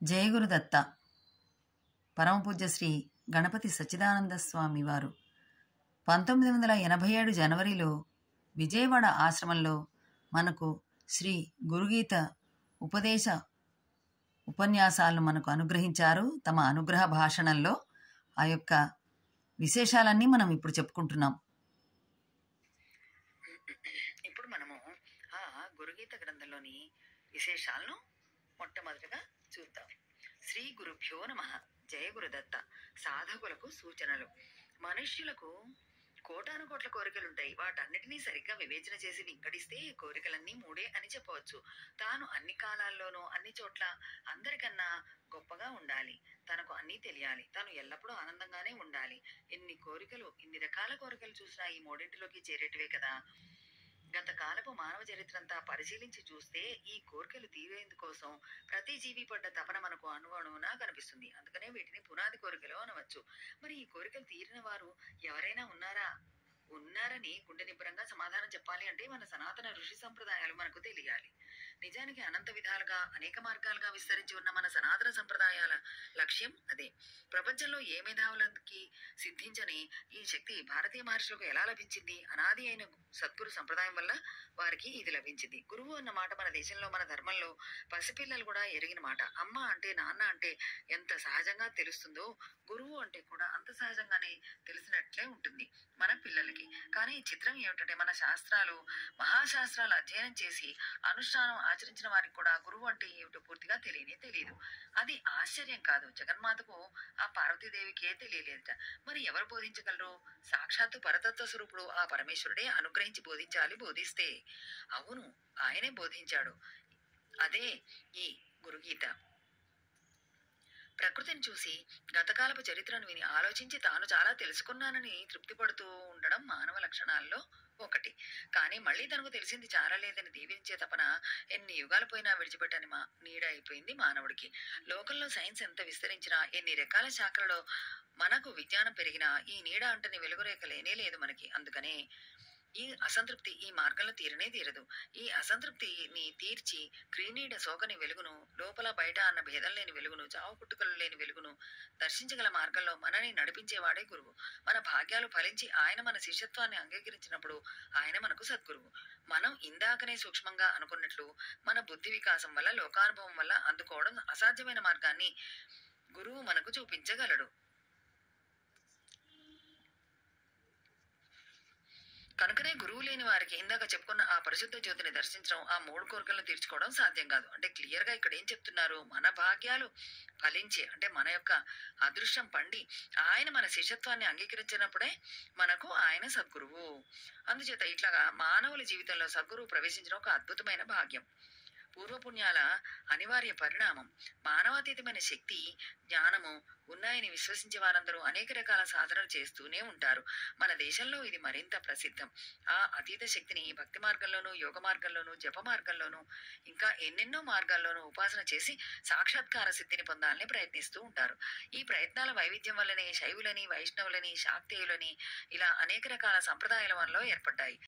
జయగురుదత్త పరమపూజ్య శ్రీ గణపతి సచ్చిదానంద స్వామి వారు పంతొమ్మిది వందల ఎనభై ఏడు జనవరిలో విజయవాడ ఆశ్రమంలో మనకు శ్రీ గురుగీత ఉపదేశ ఉపన్యాసాలను మనకు అనుగ్రహించారు తమ అనుగ్రహ భాషణంలో ఆ యొక్క విశేషాలన్నీ మనం ఇప్పుడు చెప్పుకుంటున్నాం ఇప్పుడు మనము ఆ గురుగీత గ్రంథంలోని విశేషాలను మొట్టమొదటిగా చూద్దాం శ్రీ గురుభ్యో నమ జయ గురుదత్త సాధకులకు సూచనలు మనుష్యులకు కోటాను కోట్ల కోరికలుంటాయి వాటన్నిటినీ సరిగ్గా వివేచన చేసి వింగడిస్తే కోరికలన్నీ మూడే అని చెప్పవచ్చు తాను అన్ని కాలాల్లోనూ అన్ని చోట్ల అందరికన్నా గొప్పగా ఉండాలి తనకు అన్నీ తెలియాలి తాను ఎల్లప్పుడూ ఆనందంగానే ఉండాలి ఎన్ని కోరికలు ఇన్ని రకాల కోరికలు చూసినా ఈ మూడింటిలోకి చేరేటివే కదా గత కాలపు మానవ చరిత్ర అంతా పరిశీలించి చూస్తే ఈ కోరికలు తీరేందుకోసం ప్రతి జీవి పడ్డ తపన మనకు అణువణువునా కనిపిస్తుంది అందుకనే వీటిని పునాది కోరికలు అనవచ్చు మరి ఈ కోరికలు తీరిన వారు ఎవరైనా ఉన్నారా ఉన్నారని గుండె నిబ్బరంగా సమాధానం చెప్పాలి అంటే మన సనాతన ఋషి సంప్రదాయాలు మనకు తెలియాలి నిజానికి అనంత విధాలుగా అనేక మార్గాలుగా విస్తరించి ఉన్న మన సనాతన సంప్రదాయాల లక్ష్యం అదే ప్రపంచంలో ఏ మేధావులకి సిద్ధించని ఈ శక్తి భారతీయ మహర్షులకు ఎలా లభించింది అనాది అయిన సద్గురు సంప్రదాయం వల్ల వారికి ఇది లభించింది గురువు అన్న మాట మన దేశంలో మన ధర్మంలో పసిపిల్లలు కూడా ఎరిగిన మాట అమ్మ అంటే నాన్న అంటే ఎంత సహజంగా తెలుస్తుందో గురువు అంటే కూడా అంత సహజంగానే తెలిసినట్లే ఉంటుంది మన పిల్లలకి కానీ చిత్రం ఏమిటంటే మన శాస్త్రాలు మహాశాస్త్రాలు అధ్యయనం చేసి అనుష్ఠానం ఆచరించిన వారికి కూడా గురువు అంటే ఏమిటో పూర్తిగా తెలియనే తెలియదు అది ఆశ్చర్యం కాదు జగన్మాతకు ఆ పార్వతీదేవికే తెలియలేదట మరి ఎవరు బోధించగలరు సాక్షాత్తు పరతత్వ స్వరూపుడు ఆ పరమేశ్వరుడే అనుగ్రహించి బోధించాలి బోధిస్తే అవును ఆయనే బోధించాడు అదే ఈ గురుగీత ప్రకృతిని చూసి గతకాలపు చరిత్రను విని ఆలోచించి తాను చాలా తెలుసుకున్నానని తృప్తి పడుతూ ఉండడం మానవ లక్షణాల్లో ఒకటి కానీ మళ్ళీ తనకు తెలిసింది చాలలేదని దీవించే తపన ఎన్ని యుగాలు పోయినా విడిచిపెట్టని మా నీడ అయిపోయింది మానవుడికి లోకంలో సైన్స్ ఎంత విస్తరించినా ఎన్ని రకాల శాఖలలో మనకు విజ్ఞానం పెరిగినా ఈ నీడ అంటని వెలుగురేఖ లేనే లేదు మనకి అందుకనే ఈ అసంతృప్తి ఈ మార్గంలో తీరనే తీరదు ఈ అసంతృప్తిని తీర్చి క్రీనీడ సోకని వెలుగును లోపల బయట అన్న భేదం లేని వెలుగును చావు పుట్టుకలు లేని వెలుగును దర్శించగల మార్గంలో మనని నడిపించేవాడే గురువు మన భాగ్యాలు ఫలించి ఆయన మన శిష్యత్వాన్ని అంగీకరించినప్పుడు ఆయన మనకు సద్గురువు మనం ఇందాకనే సూక్ష్మంగా అనుకున్నట్లు మన బుద్ధి వికాసం వల్ల లోకానుభవం వల్ల అందుకోవడం అసాధ్యమైన మార్గాన్ని గురువు మనకు చూపించగలడు కనుకనే గురువు లేని వారికి ఇందాక చెప్పుకున్న ఆ పరిశుద్ధ జ్యోతిని దర్శించడం ఆ మూడు కోరికలను తీర్చుకోవడం సాధ్యం కాదు అంటే క్లియర్ గా ఇక్కడ ఏం చెప్తున్నారు మన భాగ్యాలు ఫలించి అంటే మన యొక్క అదృష్టం పండి ఆయన మన శిష్యత్వాన్ని అంగీకరించినప్పుడే మనకు ఆయన సద్గురువు అందుచేత ఇట్లాగా మానవుల జీవితంలో సద్గురువు ప్రవేశించడం ఒక అద్భుతమైన భాగ్యం పూర్వపుణ్యాల అనివార్య పరిణామం మానవాతీతమైన శక్తి జ్ఞానము ఉన్నాయని విశ్వసించే వారందరూ అనేక రకాల సాధనలు చేస్తూనే ఉంటారు మన దేశంలో ఇది మరింత ప్రసిద్ధం ఆ అతీత శక్తిని భక్తి మార్గంలోనూ యోగ మార్గంలోనూ జప మార్గంలోనూ ఇంకా ఎన్నెన్నో మార్గాల్లోనూ ఉపాసన చేసి సాక్షాత్కార సిద్ధిని పొందాలని ప్రయత్నిస్తూ ఉంటారు ఈ ప్రయత్నాల వైవిధ్యం వల్లనే శైవులని వైష్ణవులని శాక్తేయులని ఇలా అనేక రకాల సంప్రదాయాల మనలో ఏర్పడ్డాయి